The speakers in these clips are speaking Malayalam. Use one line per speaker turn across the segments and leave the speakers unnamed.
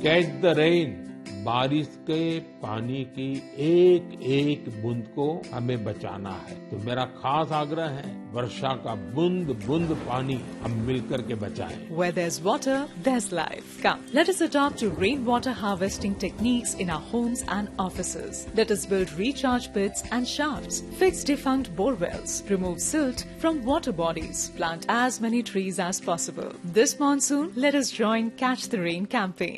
कैच द रेन बारिश के पानी की एक एक बूंद को हमें बचाना है तो मेरा खास आग्रह है वर्षा का बूंद बूंद पानी हम मिलकर के बचाएं
Where there's water, there's life. Come, let us adopt to rainwater harvesting techniques in our homes and offices. Let us build recharge pits and shafts, fix defunct bore wells, remove silt from water bodies, plant as many trees as possible. This monsoon, let us join Catch the Rain campaign.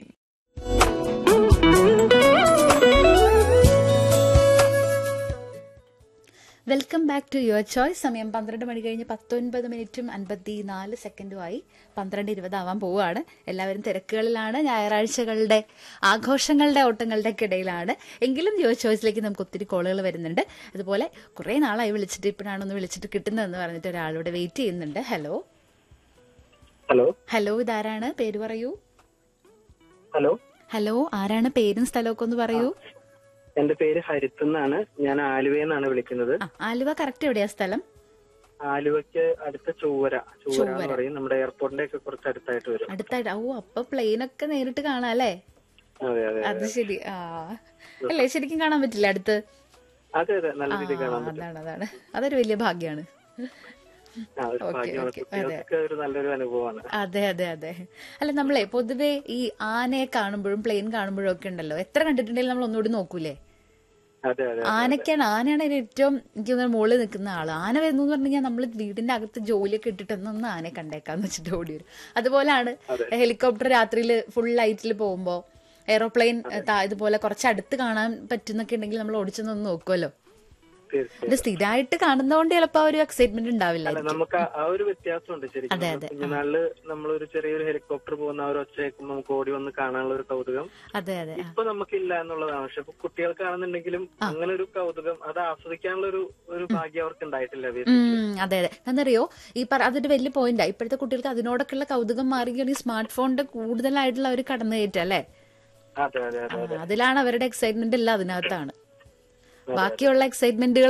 Welcome back to your choice സമയം പന്ത്രണ്ട് മണി കഴിഞ്ഞ് പത്തൊൻപത് മിനിറ്റും അൻപത്തി നാല് സെക്കൻഡുമായി പന്ത്രണ്ട് ഇരുപതാവാൻ പോവുകയാണ് എല്ലാവരും തിരക്കുകളിലാണ് ഞായറാഴ്ചകളുടെ ആഘോഷങ്ങളുടെ ഓട്ടങ്ങളുടെ ഒക്കെ ഇടയിലാണ് എങ്കിലും യുവർ ചോയ്സിലേക്ക് നമുക്ക് ഒത്തിരി കോളുകൾ വരുന്നുണ്ട് അതുപോലെ കുറേ നാളായി വിളിച്ചിട്ട് ഇപ്പോഴാണ് ഒന്ന് വിളിച്ചിട്ട് കിട്ടുന്നതെന്ന് പറഞ്ഞിട്ട് ഒരാളോട് വെയിറ്റ് ചെയ്യുന്നുണ്ട് ഹലോ
ഹലോ
ഹലോ ഇതാരാണ് പേര് പറയൂ
ഹലോ
ഹലോ ആരാണ് പേരും സ്ഥലമൊക്കെ ഒന്ന് പറയൂ
എന്റെ പേര് ഹരിത്ത് എന്നാണ് ഞാൻ ആലുവയിൽ നിന്നാണ് വിളിക്കുന്നത്
ആ ആലുവ കറക്റ്റ് എവിടെയാ സ്ഥലം
ആലുവയ്ക്ക് അടുത്ത ചൊവ്വര ചൊവ്വര എന്ന് പറയും നമ്മുടെ എയർപോർട്ടിന്റെ ഒക്കെ കുറച്ച് അടുത്തായിട്ട് വരും
അടുത്തായിട്ട് ഓ അപ്പൊ പ്ലെയിനൊക്കെ നേരിട്ട് കാണാം അല്ലേ
അതെ അതെ
അത് ശരി ആ അല്ലേ ശരിക്കും കാണാൻ പറ്റില്ല അടുത്ത്
അതെ അതെ നല്ല
ആ,
രീതിയിൽ കാണാൻ പറ്റും
അതാണ് അതാണ് അതൊരു വലിയ ഭാഗ്യാണ്
ആ, ഒരു
ഓക്കേ,
ഭാഗ്യമാണ്
ഓക്കേ,
കുട്ടികൾക്ക് ഒരു നല്ലൊരു അനുഭവമാണ്
അതെ അതെ അതെ അല്ല നമ്മളെ പൊതുവെ ഈ ആനയെ കാണുമ്പോഴും പ്ലെയിൻ കാണുമ്പോഴും ഒക്കെ ഉണ്ടല്ലോ എത്ര കണ്ടിട്ടുണ്ടെങ്കിലും നമ്മൾ ഒന്നുകൂടി നോക്കൂലേ
അതെ അതെ
ആനയ്ക്കാണ് ആനയാണ് അതിന് ഏറ്റവും എനിക്ക് തോന്നുന്നത് മുകളിൽ നിൽക്കുന്ന ആള് ആന വരുന്നു എന്ന് പറഞ്ഞു കഴിഞ്ഞാൽ നമ്മൾ വീടിന്റെ അകത്ത് ജോലിയൊക്കെ ഇട്ടിട്ടൊന്നും ആനയെ കണ്ടേക്കാന്ന് വെച്ചിട്ട് ഓടി വരും അതുപോലാണ് ഹെലികോപ്റ്റർ രാത്രിയിൽ ഫുൾ ലൈറ്റിൽ പോകുമ്പോ എയറോപ്ലെയിൻ ഇതുപോലെ കുറച്ച് അടുത്ത് കാണാൻ പറ്റുന്നൊക്കെ ഉണ്ടെങ്കിൽ നമ്മൾ ഓടിച്ചൊന്ന് നോക്കുമല്ലോ
തീർച്ചയായും
ഇത് സ്ഥിരമായിട്ട് കാണുന്നതുകൊണ്ട് ചിലപ്പോ ആ ഒരു എക്സൈറ്റ്മെന്റ് ഉണ്ടാവില്ല
അല്ല നമുക്ക് ആ- ആ ഒരു വ്യത്യാസമുണ്ട് ശരിക്കും
അതെ,
നമ്മൾ കുഞ്ഞുനാളില് നമ്മളൊരു ചെറിയൊരു ഹെലികോപ്റ്റർ പോകുന്ന ആ ഒരു ഒച്ച കേൾക്കുമ്പോൾ നമുക്ക് ഓടി വന്ന് കാണാനുള്ള ഒരു കൗതുകം
അതെ അതെ ആ.
ഇപ്പൊ നമുക്കില്ല എന്നുള്ളതാണ് പക്ഷെ ഇപ്പൊ കുട്ടികൾക്കാണെന്നുണ്ടെങ്കിലും അങ്ങനെ ഒരു കൗതുകം അത് ആസ്വദിക്കാനുള്ള ഒരു ഒരു ഭാഗ്യം അവർക്ക് ഉണ്ടായിട്ടില്ല basically.
ഉം, അതെ അതെ എന്നറിയോ ഈ പറ അതൊരു വലിയ പോയിന്റാ ഇപ്പോഴത്തെ കുട്ടികൾക്ക് അതിനോടൊക്കെയുള്ള കൗതുകം മാറുകയാണെങ്കിൽ സ്മാർട്ട് ഫോണിന്റെ കൂടുതലായിട്ടുള്ള ഒരു കടന്നുകയറ്റം അല്ലേ
അതെ അതെ അതെ
ആ, അതിലാണ് അവരുടെ എക്സൈറ്റ്മെന്റ് എല്ലാം അതിനകത്താണ് ബാക്കിയുള്ള എക്സൈറ്റ്മെന്റുകൾ